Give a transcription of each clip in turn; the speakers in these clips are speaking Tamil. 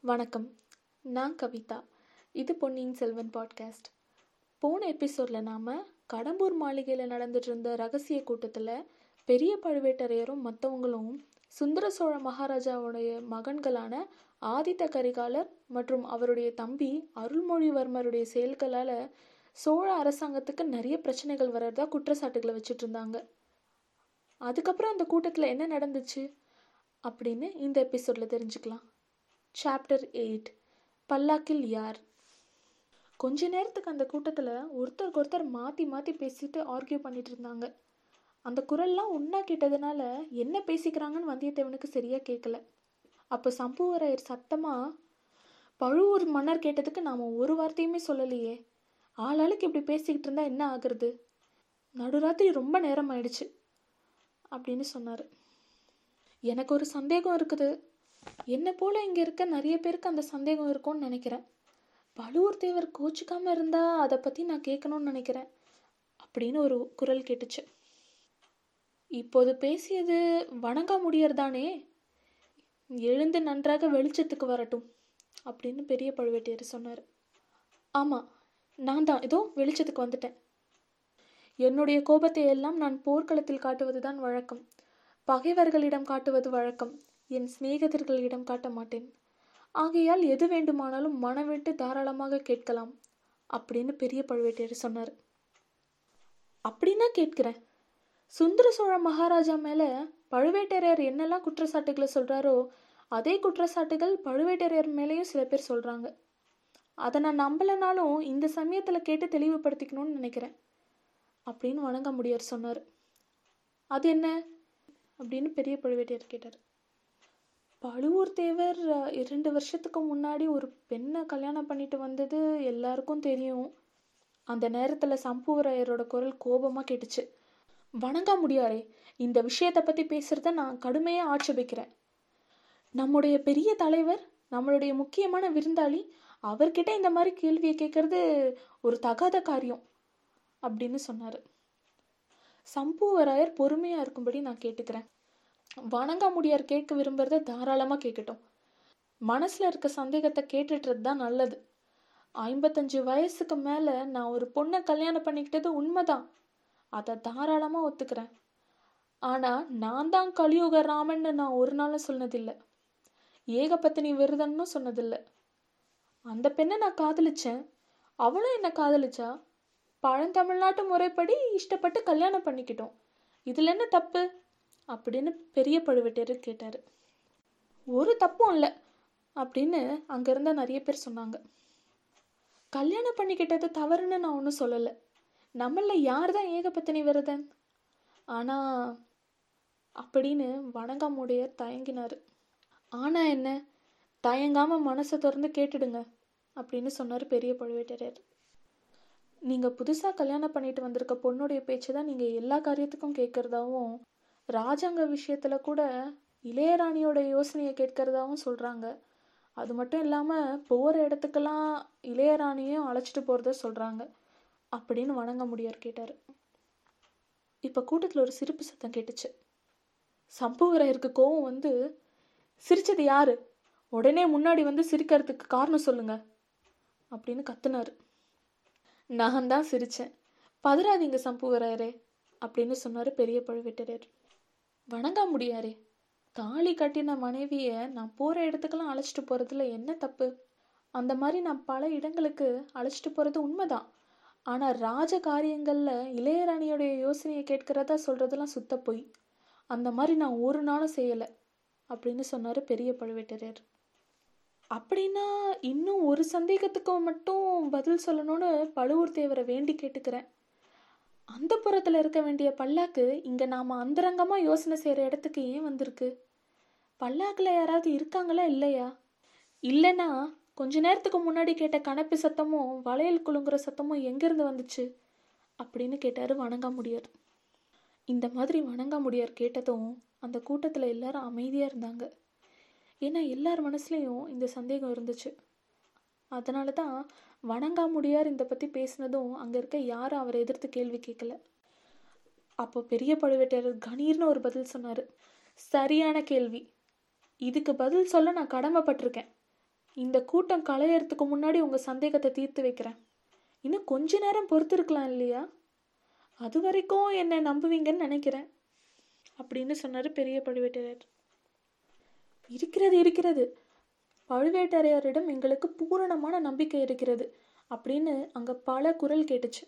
வணக்கம் நான் கவிதா இது பொன்னியின் செல்வன் பாட்காஸ்ட் போன எபிசோடில் நாம் கடம்பூர் மாளிகையில் நடந்துட்டு இருந்த ரகசிய கூட்டத்தில் பெரிய பழுவேட்டரையரும் மற்றவங்களும் சுந்தர சோழ மகாராஜாவுடைய மகன்களான ஆதித்த கரிகாலர் மற்றும் அவருடைய தம்பி அருள்மொழிவர்மருடைய செயல்களால் சோழ அரசாங்கத்துக்கு நிறைய பிரச்சனைகள் வர்றதா குற்றச்சாட்டுகளை வச்சுட்டு இருந்தாங்க அதுக்கப்புறம் அந்த கூட்டத்தில் என்ன நடந்துச்சு அப்படின்னு இந்த எபிசோடில் தெரிஞ்சுக்கலாம் சாப்டர் எயிட் பல்லாக்கில் யார் கொஞ்ச நேரத்துக்கு அந்த கூட்டத்தில் ஒருத்தருக்கு ஒருத்தர் மாற்றி மாற்றி பேசிட்டு ஆர்கியூ பண்ணிட்டு இருந்தாங்க அந்த குரல்லாம் ஒன்றா கேட்டதுனால என்ன பேசிக்கிறாங்கன்னு வந்தியத்தேவனுக்கு சரியாக கேட்கல அப்போ சம்புவரையர் சத்தமாக பழுவூர் மன்னர் கேட்டதுக்கு நாம் ஒரு வார்த்தையுமே சொல்லலையே ஆளாளுக்கு இப்படி பேசிக்கிட்டு இருந்தா என்ன ஆகுறது நடுராத்திரி ரொம்ப நேரம் ஆயிடுச்சு அப்படின்னு சொன்னார் எனக்கு ஒரு சந்தேகம் இருக்குது என்னை போல இங்கே இருக்க நிறைய பேருக்கு அந்த சந்தேகம் இருக்கும்னு நினைக்கிறேன் பழுவூர் தேவர் கோச்சிக்காம இருந்தா அதை பற்றி நான் கேட்கணும்னு நினைக்கிறேன் அப்படின்னு ஒரு குரல் கேட்டுச்சு இப்போது பேசியது வணங்கா முடியறதானே எழுந்து நன்றாக வெளிச்சத்துக்கு வரட்டும் அப்படின்னு பெரிய பழுவேட்டையர் சொன்னார் ஆமாம் நான் தான் இதோ வெளிச்சத்துக்கு வந்துட்டேன் என்னுடைய கோபத்தை எல்லாம் நான் போர்க்களத்தில் காட்டுவதுதான் வழக்கம் பகைவர்களிடம் காட்டுவது வழக்கம் என் சிநேகிதர்களிடம் காட்ட மாட்டேன் ஆகையால் எது வேண்டுமானாலும் மனவிட்டு தாராளமாக கேட்கலாம் அப்படின்னு பெரிய பழுவேட்டையர் சொன்னார் அப்படின்னா கேட்கிறேன் சுந்தர சோழ மகாராஜா மேலே பழுவேட்டரையர் என்னெல்லாம் குற்றச்சாட்டுகளை சொல்கிறாரோ அதே குற்றச்சாட்டுகள் பழுவேட்டரையர் மேலேயும் சில பேர் சொல்கிறாங்க அதை நான் நம்பலைனாலும் இந்த சமயத்தில் கேட்டு தெளிவுபடுத்திக்கணும்னு நினைக்கிறேன் அப்படின்னு வணங்க முடியார் சொன்னார் அது என்ன அப்படின்னு பெரிய பழுவேட்டையர் கேட்டார் பழுவூர் தேவர் இரண்டு வருஷத்துக்கு முன்னாடி ஒரு பெண்ணை கல்யாணம் பண்ணிட்டு வந்தது எல்லாருக்கும் தெரியும் அந்த நேரத்தில் சம்புவரையரோட குரல் கோபமாக கேட்டுச்சு வணங்க முடியாரே இந்த விஷயத்தை பற்றி பேசுகிறத நான் கடுமையாக ஆட்சேபிக்கிறேன் நம்முடைய பெரிய தலைவர் நம்மளுடைய முக்கியமான விருந்தாளி அவர்கிட்ட இந்த மாதிரி கேள்வியை கேட்கறது ஒரு தகாத காரியம் அப்படின்னு சொன்னார் சம்புவராயர் பொறுமையாக இருக்கும்படி நான் கேட்டுக்கிறேன் வணங்க முடியார் கேட்க விரும்புறத தாராளமாக கேட்கட்டும் மனசில் இருக்க சந்தேகத்தை கேட்டுட்டுறது தான் நல்லது ஐம்பத்தஞ்சு வயசுக்கு மேலே நான் ஒரு பொண்ணை கல்யாணம் பண்ணிக்கிட்டது உண்மைதான் அதை தாராளமாக ஒத்துக்கிறேன் ஆனால் நான் தான் கலியுக ராமன்னு நான் ஒரு நாளும் சொன்னதில்லை ஏகபத்தினி விருதன்னு சொன்னதில்லை அந்த பெண்ணை நான் காதலிச்சேன் அவளும் என்னை காதலிச்சா பழந்தமிழ்நாட்டு முறைப்படி இஷ்டப்பட்டு கல்யாணம் பண்ணிக்கிட்டோம் இதில் என்ன தப்பு அப்படின்னு பெரிய பழுவேட்டையர் கேட்டார் ஒரு தப்பும் இல்லை அப்படின்னு அங்கே இருந்த நிறைய பேர் சொன்னாங்க கல்யாணம் பண்ணிக்கிட்டது தவறுன்னு நான் ஒன்றும் சொல்லலை நம்மள யார் தான் ஏகபத்தினி விரதன் ஆனால் அப்படின்னு வணங்காமுடையர் தயங்கினார் ஆனால் என்ன தயங்காமல் மனசை திறந்து கேட்டுடுங்க அப்படின்னு சொன்னார் பெரிய பழுவேட்டரையர் நீங்கள் புதுசாக கல்யாணம் பண்ணிட்டு வந்திருக்க பொண்ணுடைய பேச்சு தான் நீங்கள் எல்லா காரியத்துக்கும் கேட்குறதாவும் ராஜாங்க விஷயத்தில் கூட இளையராணியோட யோசனையை கேட்கறதாவும் சொல்கிறாங்க அது மட்டும் இல்லாமல் போகிற இடத்துக்கெல்லாம் இளையராணியும் அழைச்சிட்டு போகிறத சொல்கிறாங்க அப்படின்னு வணங்க முடியார் கேட்டார் இப்போ கூட்டத்தில் ஒரு சிரிப்பு சத்தம் கேட்டுச்சு சம்புவரையருக்கு கோவம் வந்து சிரிச்சது யாரு உடனே முன்னாடி வந்து சிரிக்கிறதுக்கு காரணம் சொல்லுங்க அப்படின்னு கத்துனாரு நான் தான் சிரிச்சேன் பதறாதீங்க சம்புவரையரே அப்படின்னு சொன்னார் பெரிய பழுவேட்டரையர் வணங்க முடியாரே தாலி கட்டின மனைவியை நான் போகிற இடத்துக்கெல்லாம் அழைச்சிட்டு போகிறதுல என்ன தப்பு அந்த மாதிரி நான் பல இடங்களுக்கு அழைச்சிட்டு போகிறது உண்மைதான் ஆனால் ராஜ காரியங்களில் இளையராணியோடைய யோசனையை கேட்கிறதா சொல்கிறதெல்லாம் சுத்த போய் அந்த மாதிரி நான் ஒரு நாளும் செய்யலை அப்படின்னு சொன்னார் பெரிய பழுவேட்டரையர் அப்படின்னா இன்னும் ஒரு சந்தேகத்துக்கு மட்டும் பதில் சொல்லணும்னு பழுவூர் தேவரை வேண்டி கேட்டுக்கிறேன் அந்த புறத்தில் இருக்க வேண்டிய பல்லாக்கு இங்கே நாம் அந்தரங்கமாக யோசனை செய்கிற இடத்துக்கு ஏன் வந்திருக்கு பல்லாக்கில் யாராவது இருக்காங்களா இல்லையா இல்லைன்னா கொஞ்ச நேரத்துக்கு முன்னாடி கேட்ட கணப்பு சத்தமும் வளையல் குலுங்குற சத்தமும் எங்கேருந்து வந்துச்சு அப்படின்னு கேட்டார் வணங்கா முடியார் இந்த மாதிரி வணங்கா முடியார் கேட்டதும் அந்த கூட்டத்தில் எல்லாரும் அமைதியாக இருந்தாங்க ஏன்னா எல்லார் மனசுலேயும் இந்த சந்தேகம் இருந்துச்சு அதனால தான் வணங்கா முடியார் இந்த பற்றி பேசினதும் அங்கே இருக்க யாரும் அவரை எதிர்த்து கேள்வி கேட்கல அப்போ பெரிய பழுவேட்டரையர் கணீர்னு ஒரு பதில் சொன்னார் சரியான கேள்வி இதுக்கு பதில் சொல்ல நான் கடமைப்பட்டிருக்கேன் இந்த கூட்டம் களையறதுக்கு முன்னாடி உங்கள் சந்தேகத்தை தீர்த்து வைக்கிறேன் இன்னும் கொஞ்ச நேரம் பொறுத்திருக்கலாம் இல்லையா அது வரைக்கும் என்னை நம்புவீங்கன்னு நினைக்கிறேன் அப்படின்னு சொன்னார் பெரிய பழுவேட்டரையர் இருக்கிறது இருக்கிறது பழுவேட்டரையரிடம் எங்களுக்கு பூரணமான நம்பிக்கை இருக்கிறது அப்படின்னு அங்கே பல குரல் கேட்டுச்சு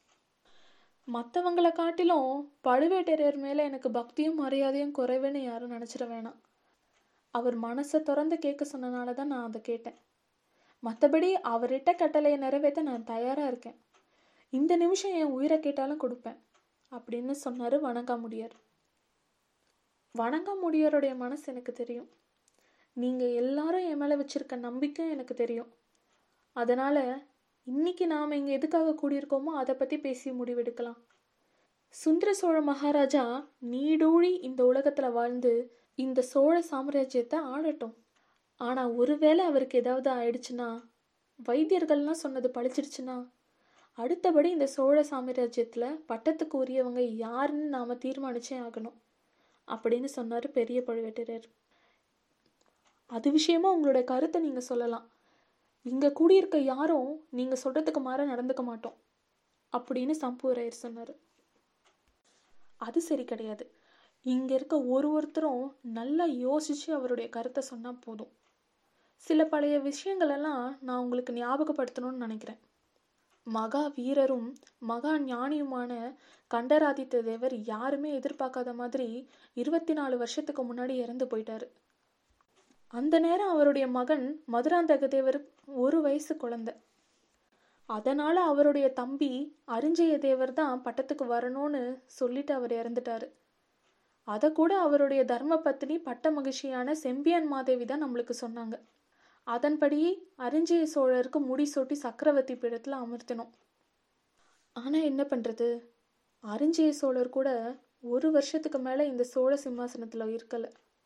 மற்றவங்களை காட்டிலும் பழுவேட்டரையர் மேலே எனக்கு பக்தியும் மரியாதையும் குறைவுன்னு யாரும் நினச்சிட வேணாம் அவர் மனசை திறந்து கேட்க சொன்னனால தான் நான் அதை கேட்டேன் மற்றபடி அவர்கிட்ட கட்டளையை நிறைவேற்ற நான் தயாராக இருக்கேன் இந்த நிமிஷம் என் உயிரை கேட்டாலும் கொடுப்பேன் அப்படின்னு சொன்னார் வணங்காமுடியார் வணங்காமுடியாருடைய மனசு எனக்கு தெரியும் நீங்கள் எல்லாரும் என் மேலே வச்சிருக்க நம்பிக்கை எனக்கு தெரியும் அதனால் இன்னைக்கு நாம் இங்கே எதுக்காக கூடியிருக்கோமோ அதை பற்றி பேசி முடிவெடுக்கலாம் சுந்தர சோழ மகாராஜா நீடூழி இந்த உலகத்தில் வாழ்ந்து இந்த சோழ சாம்ராஜ்யத்தை ஆளட்டும் ஆனால் ஒருவேளை அவருக்கு ஏதாவது ஆயிடுச்சுன்னா வைத்தியர்கள்லாம் சொன்னது பழிச்சிடுச்சுன்னா அடுத்தபடி இந்த சோழ சாம்ராஜ்யத்தில் பட்டத்துக்கு உரியவங்க யாருன்னு நாம் தீர்மானிச்சே ஆகணும் அப்படின்னு சொன்னார் பெரிய பழுவேட்டரையர் அது விஷயமா உங்களோட கருத்தை நீங்கள் சொல்லலாம் இங்கே கூடியிருக்க யாரும் நீங்கள் சொல்கிறதுக்கு மாற நடந்துக்க மாட்டோம் அப்படின்னு சம்புவரையர் சொன்னார் அது சரி கிடையாது இங்கே இருக்க ஒரு ஒருத்தரும் நல்லா யோசித்து அவருடைய கருத்தை சொன்னால் போதும் சில பழைய விஷயங்களெல்லாம் நான் உங்களுக்கு ஞாபகப்படுத்தணும்னு நினைக்கிறேன் மகா வீரரும் மகா ஞானியுமான கண்டராதித்த தேவர் யாருமே எதிர்பார்க்காத மாதிரி இருபத்தி நாலு வருஷத்துக்கு முன்னாடி இறந்து போயிட்டாரு அந்த நேரம் அவருடைய மகன் மதுராந்தக தேவர் ஒரு வயசு குழந்தை அதனால அவருடைய தம்பி அரிஞ்சய தேவர் தான் பட்டத்துக்கு வரணும்னு சொல்லிட்டு அவர் இறந்துட்டாரு அதை கூட அவருடைய தர்ம பத்னி பட்ட மகிழ்ச்சியான செம்பியன் மாதேவி தான் நம்மளுக்கு சொன்னாங்க அதன்படி அரிஞ்சய சோழருக்கு முடி சொட்டி சக்கரவர்த்தி பீடத்தில் அமர்த்தினோம் ஆனால் என்ன பண்ணுறது அரிஞ்சய சோழர் கூட ஒரு வருஷத்துக்கு மேலே இந்த சோழ சிம்மாசனத்தில் இருக்கலை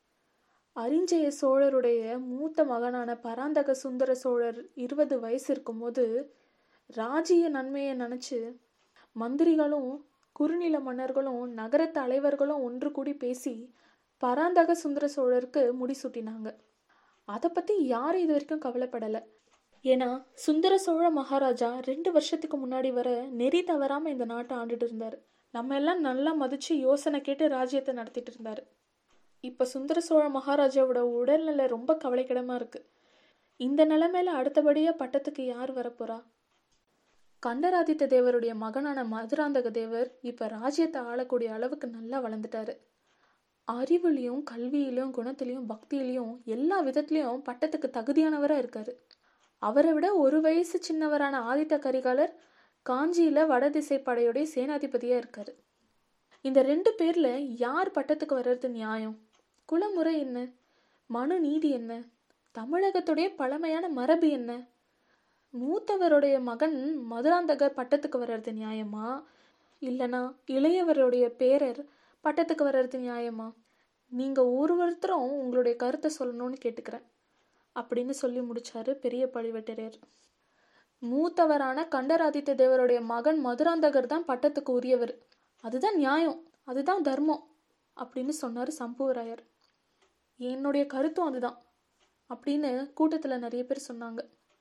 அரிஞ்சய சோழருடைய மூத்த மகனான பராந்தக சுந்தர சோழர் இருபது வயசு இருக்கும்போது ராஜ்ய நன்மையை நினச்சி மந்திரிகளும் குறுநில மன்னர்களும் நகர தலைவர்களும் ஒன்று கூடி பேசி பராந்தக சுந்தர சோழருக்கு முடிசூட்டினாங்க அதை பற்றி யாரும் இது வரைக்கும் கவலைப்படலை ஏன்னா சுந்தர சோழ மகாராஜா ரெண்டு வருஷத்துக்கு முன்னாடி வர நெறி தவறாமல் இந்த நாட்டை ஆண்டுட்டு இருந்தார் நம்ம எல்லாம் நல்லா மதித்து யோசனை கேட்டு ராஜ்யத்தை நடத்திட்டு இருந்தார் இப்போ சுந்தர சோழ மகாராஜாவோட உடல்நிலை ரொம்ப கவலைக்கிடமாக இருக்குது இந்த நிலைமையில அடுத்தபடியாக பட்டத்துக்கு யார் வரப்போறா கண்டராதித்த தேவருடைய மகனான மதுராந்தக தேவர் இப்போ ராஜ்யத்தை ஆளக்கூடிய அளவுக்கு நல்லா வளர்ந்துட்டாரு அறிவுலையும் கல்வியிலையும் குணத்திலையும் பக்தியிலையும் எல்லா விதத்துலையும் பட்டத்துக்கு தகுதியானவராக இருக்காரு அவரை விட ஒரு வயசு சின்னவரான ஆதித்த கரிகாலர் காஞ்சியில் வடதிசை படையுடைய சேனாதிபதியாக இருக்காரு இந்த ரெண்டு பேரில் யார் பட்டத்துக்கு வர்றது நியாயம் குலமுறை என்ன மனு நீதி என்ன தமிழகத்துடைய பழமையான மரபு என்ன மூத்தவருடைய மகன் மதுராந்தகர் பட்டத்துக்கு வர்றது நியாயமா இல்லைனா இளையவருடைய பேரர் பட்டத்துக்கு வர்றது நியாயமா நீங்கள் ஒருவருத்தரும் உங்களுடைய கருத்தை சொல்லணும்னு கேட்டுக்கிறேன் அப்படின்னு சொல்லி முடிச்சாரு பெரிய பழுவேட்டரையர் மூத்தவரான கண்டராதித்த தேவருடைய மகன் மதுராந்தகர் தான் பட்டத்துக்கு உரியவர் அதுதான் நியாயம் அதுதான் தர்மம் அப்படின்னு சொன்னார் சம்புவராயர் என்னுடைய கருத்தும் அதுதான் அப்படின்னு கூட்டத்தில் நிறைய பேர் சொன்னாங்க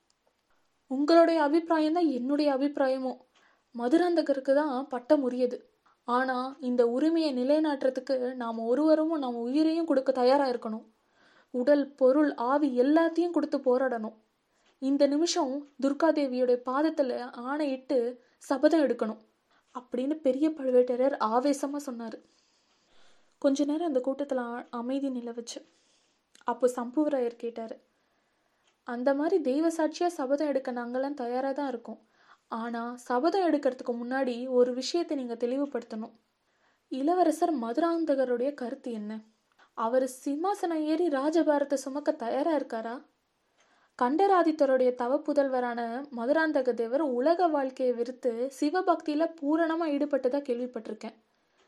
உங்களுடைய அபிப்பிராயம் தான் என்னுடைய அபிப்பிராயமும் மதுராந்தகருக்கு தான் பட்டம் உரியது ஆனால் இந்த உரிமையை நிலைநாட்டுறதுக்கு நாம் ஒருவரும் நம்ம உயிரையும் கொடுக்க தயாராக இருக்கணும் உடல் பொருள் ஆவி எல்லாத்தையும் கொடுத்து போராடணும் இந்த நிமிஷம் துர்காதேவியோட பாதத்தில் ஆணையிட்டு சபதம் எடுக்கணும் அப்படின்னு பெரிய பழுவேட்டரர் ஆவேசமாக சொன்னார் கொஞ்ச நேரம் அந்த கூட்டத்தில் அமைதி நிலவுச்சு அப்போ சம்புவராயர் கேட்டார் அந்த மாதிரி தெய்வ சாட்சியாக சபதம் எடுக்க நாங்களாம் தயாராக தான் இருக்கோம் ஆனால் சபதம் எடுக்கிறதுக்கு முன்னாடி ஒரு விஷயத்தை நீங்கள் தெளிவுபடுத்தணும் இளவரசர் மதுராந்தகருடைய கருத்து என்ன அவர் சிம்மாசனம் ஏறி ராஜபாரத்தை சுமக்க தயாராக இருக்காரா கண்டராதித்தருடைய தவப்புதல்வரான மதுராந்தக தேவர் உலக வாழ்க்கையை விருத்து சிவபக்தியில் பூரணமாக ஈடுபட்டதாக கேள்விப்பட்டிருக்கேன்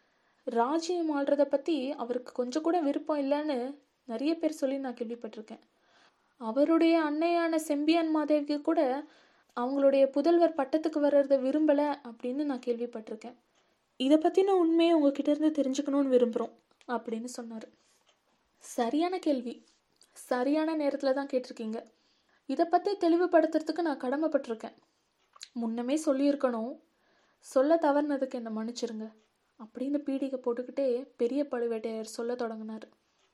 ராஜ்யம் ஆள்றதை பற்றி அவருக்கு கொஞ்சம் கூட விருப்பம் இல்லைன்னு நிறைய பேர் சொல்லி நான் கேள்விப்பட்டிருக்கேன் அவருடைய அன்னையான செம்பியான் மாதேவிக்கு கூட அவங்களுடைய புதல்வர் பட்டத்துக்கு வர்றதை விரும்பலை அப்படின்னு நான் கேள்விப்பட்டிருக்கேன் இதை பற்றின உண்மையை உங்ககிட்ட இருந்து தெரிஞ்சுக்கணும்னு விரும்புகிறோம் அப்படின்னு சொன்னார் சரியான கேள்வி சரியான நேரத்தில் தான் கேட்டிருக்கீங்க இதை பற்றி தெளிவுபடுத்துறதுக்கு நான் கடமைப்பட்டிருக்கேன் முன்னமே சொல்லியிருக்கணும் சொல்ல தவறுனதுக்கு என்னை மன்னிச்சிருங்க அப்படின்னு பீடிகை போட்டுக்கிட்டே பெரிய பழுவேட்டையர் சொல்ல தொடங்கினார்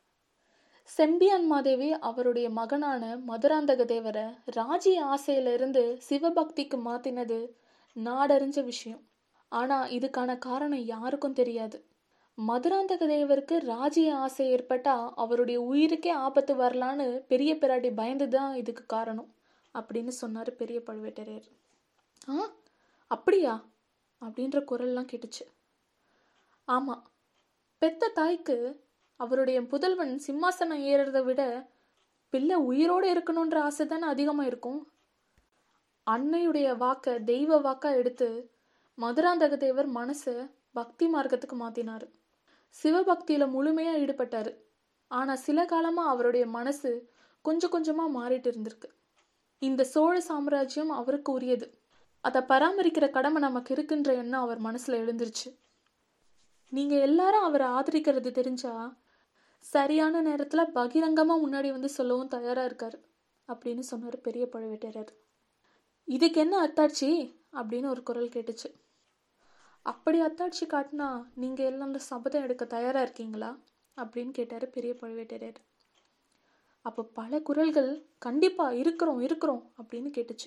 செம்பியான் மாதேவி அவருடைய மகனான மதுராந்தக தேவரை ராஜ்ய ஆசையிலிருந்து சிவபக்திக்கு மாத்தினது நாடறிஞ்ச விஷயம் ஆனா இதுக்கான காரணம் யாருக்கும் தெரியாது மதுராந்தக தேவருக்கு ராஜ்ய ஆசை ஏற்பட்டா அவருடைய உயிருக்கே ஆபத்து வரலான்னு பெரிய பிராட்டி பயந்து தான் இதுக்கு காரணம் அப்படின்னு சொன்னார் பெரிய பழுவேட்டரையர் ஆ அப்படியா அப்படின்ற குரல்லாம் கேட்டுச்சு ஆமா பெத்த தாய்க்கு அவருடைய புதல்வன் சிம்மாசனம் ஏறுறதை விட பிள்ளை உயிரோடு இருக்கணுன்ற ஆசை தானே அதிகமாக இருக்கும் அன்னையுடைய வாக்க தெய்வ வாக்கா எடுத்து மதுராந்தக தேவர் மனசை பக்தி மார்க்கத்துக்கு மாத்தினாரு சிவபக்தியில முழுமையா ஈடுபட்டாரு ஆனா சில காலமா அவருடைய மனசு கொஞ்சம் கொஞ்சமா மாறிட்டு இருந்திருக்கு இந்த சோழ சாம்ராஜ்யம் அவருக்கு உரியது அதை பராமரிக்கிற கடமை நமக்கு இருக்குன்ற எண்ணம் அவர் மனசுல எழுந்துருச்சு நீங்க எல்லாரும் அவரை ஆதரிக்கிறது தெரிஞ்சா சரியான நேரத்துல பகிரங்கமா முன்னாடி வந்து சொல்லவும் தயாரா இருக்காரு அப்படின்னு சொன்னார் பெரிய பழுவேட்டரர் இதுக்கு என்ன அத்தாட்சி அப்படின்னு ஒரு குரல் கேட்டுச்சு அப்படி அத்தாட்சி காட்டினா நீங்க எல்லாம் அந்த சபதம் எடுக்க தயாரா இருக்கீங்களா அப்படின்னு கேட்டாரு பெரிய பழுவேட்டரர் அப்ப பல குரல்கள் கண்டிப்பா இருக்கிறோம் இருக்கிறோம் அப்படின்னு கேட்டுச்சு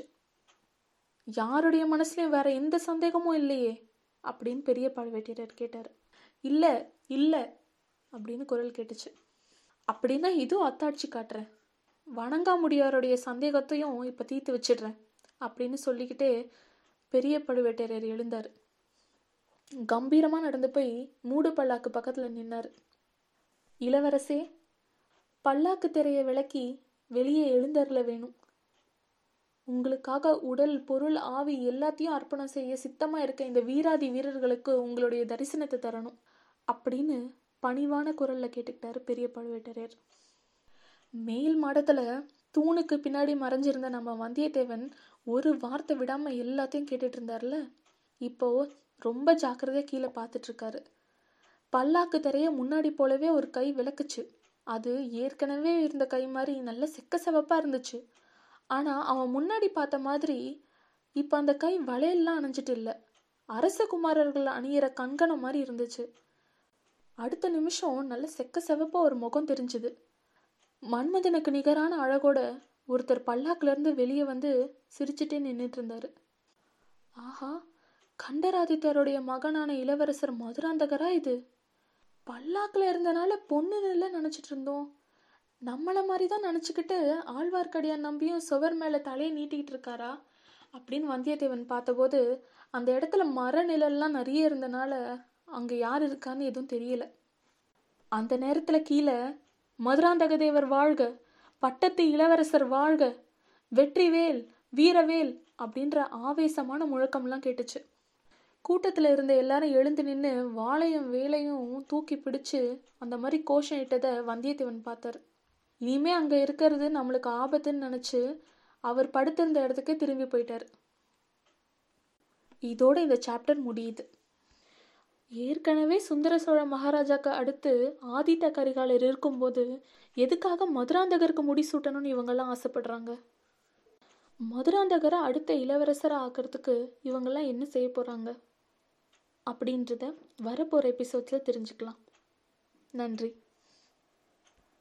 யாருடைய மனசுலயும் வேற எந்த சந்தேகமும் இல்லையே அப்படின்னு பெரிய பழுவேட்டரர் கேட்டாரு இல்ல இல்ல அப்படின்னு குரல் கேட்டுச்சு அப்படின்னா இதுவும் அத்தாட்சி காட்டுறேன் வணங்காமுடியாருடைய சந்தேகத்தையும் இப்ப தீர்த்து வச்சிடுறேன் அப்படின்னு சொல்லிக்கிட்டே பெரிய பழுவேட்டரையர் எழுந்தார் கம்பீரமா நடந்து போய் மூடு பல்லாக்கு பக்கத்துல நின்னாரு இளவரசே பல்லாக்கு திரையை விளக்கி வெளியே எழுந்தருள வேணும் உங்களுக்காக உடல் பொருள் ஆவி எல்லாத்தையும் அர்ப்பணம் செய்ய சித்தமா இருக்க இந்த வீராதி வீரர்களுக்கு உங்களுடைய தரிசனத்தை தரணும் அப்படின்னு பணிவான குரல்ல கேட்டுக்கிட்டாரு பெரிய பழுவேட்டரையர் மேல் மாடத்துல தூணுக்கு பின்னாடி மறைஞ்சிருந்த நம்ம வந்தியத்தேவன் ஒரு வார்த்தை விடாம எல்லாத்தையும் கேட்டுட்டு இருந்தார்ல இப்போ ரொம்ப ஜாக்கிரதையா கீழே பார்த்துட்டு இருக்காரு பல்லாக்கு திரைய முன்னாடி போலவே ஒரு கை விளக்குச்சு அது ஏற்கனவே இருந்த கை மாதிரி நல்ல செக்க செவப்பா இருந்துச்சு ஆனா அவன் முன்னாடி பார்த்த மாதிரி இப்ப அந்த கை வளையல்லாம் அணைஞ்சிட்டு இல்ல அரச குமாரர்கள் அணியிற கண்கணம் மாதிரி இருந்துச்சு அடுத்த நிமிஷம் நல்ல செக்க செவப்பா ஒரு முகம் தெரிஞ்சுது மன்மதனுக்கு நிகரான அழகோட ஒருத்தர் பல்லாக்குல இருந்து வெளியே வந்து சிரிச்சுட்டே நின்றுட்டு இருந்தாரு ஆஹா கண்டராதித்தருடைய மகனான இளவரசர் மதுராந்தகரா இது பல்லாக்குல இருந்தனால பொண்ணுன்னு நினைச்சிட்டு இருந்தோம் நம்மள மாதிரி தான் நினச்சிக்கிட்டு ஆழ்வார்க்கடியான் நம்பியும் சுவர் மேலே தலையை நீட்டிக்கிட்டு இருக்காரா அப்படின்னு வந்தியத்தேவன் பார்த்தபோது அந்த இடத்துல மர நிழல்லாம் நிறைய இருந்தனால அங்கே யார் இருக்கான்னு எதுவும் தெரியல அந்த நேரத்தில் கீழே மதுராந்தக தேவர் வாழ்க பட்டத்து இளவரசர் வாழ்க வெற்றிவேல் வீரவேல் அப்படின்ற ஆவேசமான முழக்கம்லாம் கேட்டுச்சு கூட்டத்தில் இருந்த எல்லாரும் எழுந்து நின்று வாளையும் வேலையும் தூக்கி பிடிச்சு அந்த மாதிரி கோஷம் இட்டதை வந்தியத்தேவன் பார்த்தார் இனிமே அங்கே இருக்கிறது நம்மளுக்கு ஆபத்துன்னு நினச்சி அவர் படுத்திருந்த இடத்துக்கே திரும்பி போயிட்டார் இதோட இந்த சாப்டர் முடியுது ஏற்கனவே சுந்தர சோழ மகாராஜாக்கு அடுத்து ஆதித்த கரிகாலர் இருக்கும்போது எதுக்காக மதுராந்தகருக்கு முடிசூட்டணும்னு இவங்கெல்லாம் ஆசைப்படுறாங்க மதுராந்தகரை அடுத்த இளவரசரை ஆக்கிறதுக்கு இவங்கெல்லாம் என்ன செய்ய போகிறாங்க அப்படின்றத வரப்போகிற எபிசோட்ஸில் தெரிஞ்சுக்கலாம் நன்றி